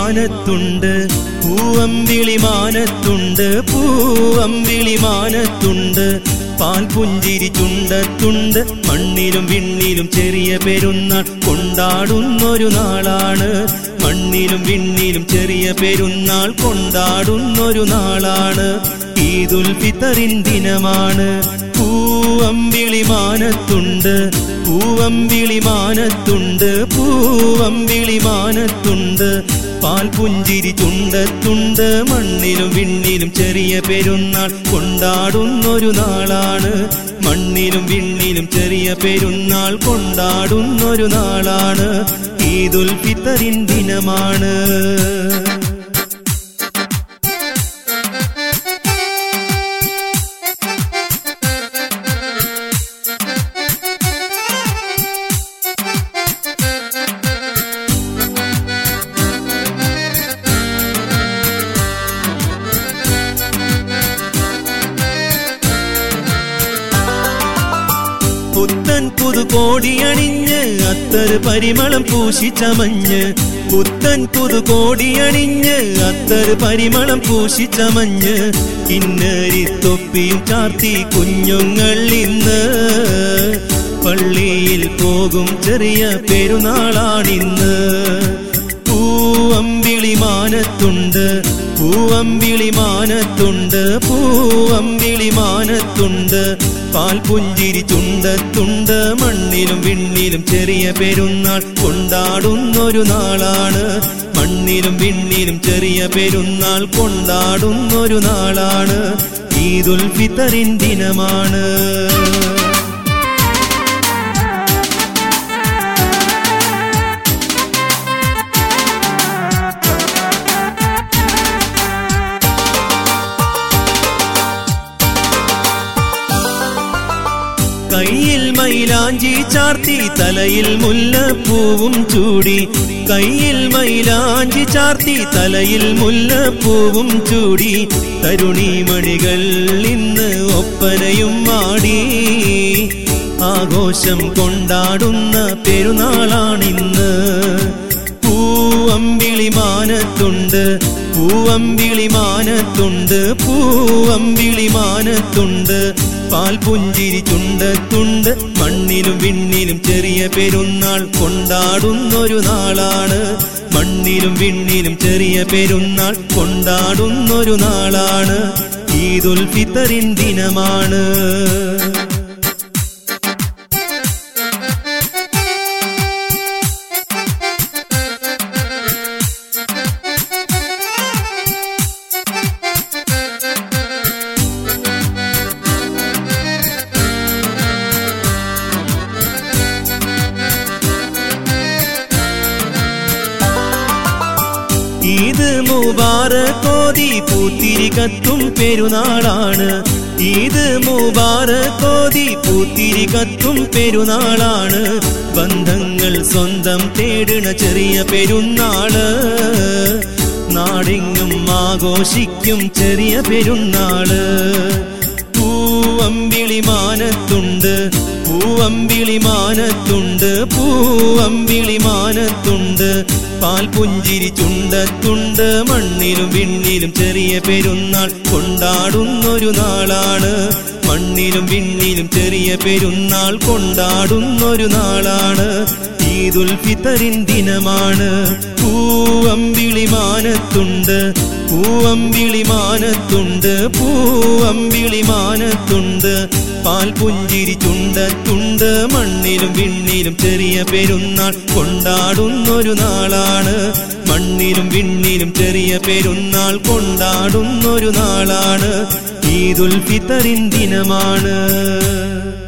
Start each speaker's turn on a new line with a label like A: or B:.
A: മാനത്തുണ്ട് പൂവമ്പിളി മാനത്തുണ്ട് പൂവമ്പിളി മാനത്തുണ്ട് പാൽ പുഞ്ചിരി ചുണ്ടത്തുണ്ട് മണ്ണിലും വിണ്ണിലും ചെറിയ പെരുന്നാൾ കൊണ്ടാടുന്നൊരു നാളാണ് മണ്ണിലും വിണ്ണിലും ചെറിയ പെരുന്നാൾ കൊണ്ടാടുന്നൊരു നാളാണ് ഈദുൽ ഫിത്തറിൻ ദിനമാണ് പൂവമ്പിളി മാനത്തുണ്ട് പൂവമ്പിളി മാനത്തുണ്ട് പൂവമ്പിളി മാനത്തുണ്ട് പാൽ പുഞ്ചിരി ചുണ്ടത്തുണ്ട് മണ്ണിലും വിണ്ണിലും ചെറിയ പെരുന്നാൾ കൊണ്ടാടുന്നൊരു നാളാണ് മണ്ണിലും വിണ്ണിലും ചെറിയ പെരുന്നാൾ കൊണ്ടാടുന്നൊരു നാളാണ് ഈദുൽ ഫിത്തറിൻ ദിനമാണ് പുത്തൻ പുതു കോടിയണിഞ്ഞ് അത്തറ് പരിമളം പൂശി ചമഞ്ഞ് പുത്തൻ പുതു കോടിയണിഞ്ഞ് അത്തറ് പരിമളം പൂശി ചമഞ്ഞ് കിന്നരി തൊപ്പിയും ചാർത്തി കുഞ്ഞുങ്ങൾ ഇന്ന് പള്ളിയിൽ പോകും ചെറിയ പെരുന്നാളാണിന്ന് പൂവമ്പിളി മാനത്തുണ്ട് പൂവമ്പിളി മാനത്തുണ്ട് പൂവമ്പിളി മാനത്തുണ്ട് പാൽ പുഞ്ചിരി ചുണ്ടത്തുണ്ട് മണ്ണിലും വിണ്ണിലും ചെറിയ പെരുന്നാൾ കൊണ്ടാടുന്നൊരു നാളാണ് മണ്ണിലും വിണ്ണിലും ചെറിയ പെരുന്നാൾ കൊണ്ടാടുന്നൊരു നാളാണ് ഈദുൽ ഫിത്തറിൻ ദിനമാണ് കയ്യിൽ മൈലാഞ്ചി ചാർത്തി തലയിൽ മുല്ലപ്പൂവും ചൂടി കയ്യിൽ മൈലാഞ്ചി ചാർത്തി തലയിൽ മുല്ലപ്പൂവും ചൂടി തരുണിമണികൾ ഇന്ന് ഒപ്പനയും ആടി ആഘോഷം കൊണ്ടാടുന്ന പെരുന്നാളാണിന്ന് പൂവമ്പിളി മാനത്തുണ്ട് പൂവമ്പിളി മാനത്തുണ്ട് പൂവമ്പിളി മാനത്തുണ്ട് പാൽ പുഞ്ചിരി ചുണ്ടത്തുണ്ട് മണ്ണിലും വിണ്ണിലും ചെറിയ പെരുന്നാൾ കൊണ്ടാടുന്നൊരു നാളാണ് മണ്ണിലും വിണ്ണിലും ചെറിയ പെരുന്നാൾ കൊണ്ടാടുന്നൊരു നാളാണ് ഈദുൽ ഫിത്തറിൻ ദിനമാണ് ഈദ് മുബാറക്കോതി പൂത്തിരി കത്തും പെരുന്നാളാണ് ഈദ് മുബാറക്കോതി പൂത്തിരി കത്തും പെരുന്നാളാണ് ബന്ധങ്ങൾ സ്വന്തം തേടുന്ന ചെറിയ പെരുന്നാള് നാടെങ്ങും ആഘോഷിക്കും ചെറിയ പെരുന്നാള് പൂവമ്പിളി മാനത്തുണ്ട് പൂവമ്പിളി മാനത്തുണ്ട് പൂവമ്പിളി മാനത്തുണ്ട് പാൽ പുഞ്ചിരി ചുണ്ടത്തുണ്ട് മണ്ണിലും വിണ്ണിലും ചെറിയ പെരുന്നാൾ കൊണ്ടാടുന്നൊരു നാളാണ് മണ്ണിലും വിണ്ണിലും ചെറിയ പെരുന്നാൾ കൊണ്ടാടുന്നൊരു നാളാണ് ഈദുൽ ഫിത്തറിൻ ദിനമാണ് പൂവമ്പിളി മാനത്തുണ്ട് പൂവമ്പിളി മാനത്തുണ്ട് പൂവമ്പിളി മാനത്തുണ്ട് പാൽ പുഞ്ചിരി ചുണ്ടത്തുണ്ട് മണ്ണിലും വിണ്ണിലും ചെറിയ പെരുന്നാൾ കൊണ്ടാടുന്നൊരു നാളാണ് മണ്ണിലും വിണ്ണിലും ചെറിയ പെരുന്നാൾ കൊണ്ടാടുന്നൊരു നാളാണ് ഈദുൽ ഫിത്തറിൻ ദിനമാണ്